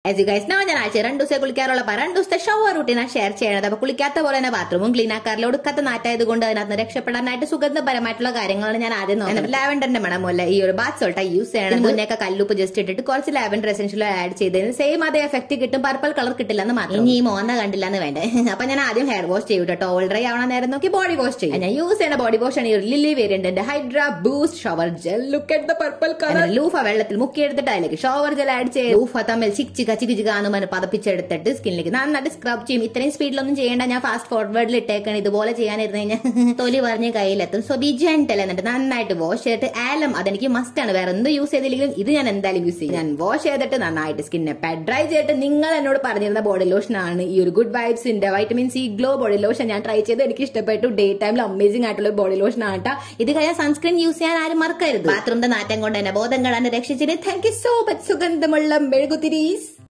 as you guys no ഞാൻ ആഴ്ച രണ്ട് ദിവസം കുളിക്കാറുള്ള പ രണ്ട് ദിവസത്തെ ഷവർ റൂട്ടീനാണ് ഷെയർ ചെയ്യണത് അപ്പൊ കുളിക്കാത്ത പോലെ തന്നെ ബാത്റൂമും ക്ലീൻ ആക്കാറില്ല ഒടുക്കത്തെ നാറ്റായത് കൊണ്ട് അതിനകത്ത് രക്ഷപ്പെടാനായിട്ട് സുഗന്ധപരമായിട്ടുള്ള കാര്യങ്ങളാണ് ഞാൻ ആദ്യം നോക്കുന്നത് ലാവൻഡറിന്റെ മണമല്ല ഈ ഒരു ബാത്ത് സോൾട്ടാ യൂസ് ചെയ്യണം മുന്നേക്കെ കല്ലുപ്പ് ജസ്റ്റ് ഇട്ടിട്ട് കുറച്ച് ലാവൻഡർ എസെൻഷ്യൽ ആഡ് ചെയ്തതിന് സെയിം അതേ എഫക്ട് കിട്ടും പർപ്പിൾ കളർ കിട്ടില്ല എന്ന് മാത്രം ഇനി ഈ മോന്ന കണ്ടില്ല എന്ന് വേണ്ടേ അപ്പൊ ഞാൻ ആദ്യം ഹെയർ വാഷ് ചെയ്യും കേട്ടോ ഓൾ ഡ്രൈ ആവണ നേരം നോക്കി ബോഡി വാഷ് ചെയ്യും ഞാൻ യൂസ് ചെയ്യുന്ന ബോഡി വാഷ് ആണ് ഈ ഒരു lily variant hydra boost shower gel look at the purple colour loofah വെള്ളത്തിൽ മുക്കിയെടുത്തിട്ട് അതിലേക്ക് ഷവർ ജെൽ ആഡ് ചെയ്യും ലൂഫ തമ്മിൽ ചിക് ചിക്ക ചിക് ചിക്കാന്ന് പറഞ്ഞ് പതപ്പിച്ചെടുത്തിട്ട് സ്കിന്നിലേക്ക് നന്നായിട്ട് സ്ക്രബ് ചെയ്യും ഇത്രയും സ്പീഡിലൊന്നും ചെയ്യേണ്ട ഞാൻ ഫാസ്റ്റ് ഫോർവേഡിൽ ഇട്ടേക്കണം ഇതുപോലെ ചെയ്യാനിരുന്നു കഴിഞ്ഞാൽ തൊലി പറഞ്ഞ് കയ്യിലെത്തും സോ ബി ജെന്റൽ എന്നിട്ട് നന്നായിട്ട് വാഷ് ചെയ്തിട്ട് ആലം അതെനിക്ക് മസ്റ്റ് ആണ് വേറെ എന്ത് യൂസ് ചെയ്തില്ലെങ്കിലും ഇത് ഞാൻ എന്തായാലും യൂസ് ചെയ്യും ഞാൻ വാഷ് ചെയ്തിട്ട് നന്നായിട്ട് സ്കിന്നെ പെഡ് ഡ്രൈ ചെയ്തിട്ട് നിങ്ങൾ എന്നോട് പറഞ്ഞിരുന്ന ബോഡി ലോഷൻ ആണ് ഈ ഒരു ഗുഡ് വൈബ്സിന്റെ vitamin C glow body lotion ഞാൻ ട്രൈ ചെയ്ത് എനിക്ക് ഇഷ്ടപ്പെട്ടു ഡേ ടൈമിൽ അമേസിംഗ് ആയിട്ടുള്ള ബോഡി ലോഷൻ ആട്ടാ ഇത് കഴിഞ്ഞാൽ സൺസ്ക്രീൻ യൂസ് ചെയ്യാൻ ആരും മറക്കരുത് ബാത്റൂമിന്റെ നാറ്റം കൊണ്ട് തന്നെ ബോധം കാണാൻ രക്ഷിച്ചിട്ട് താങ്ക് യു സോ മച്ച് സുഗന്ധമുള്ള മെഴുകുതിരീസ്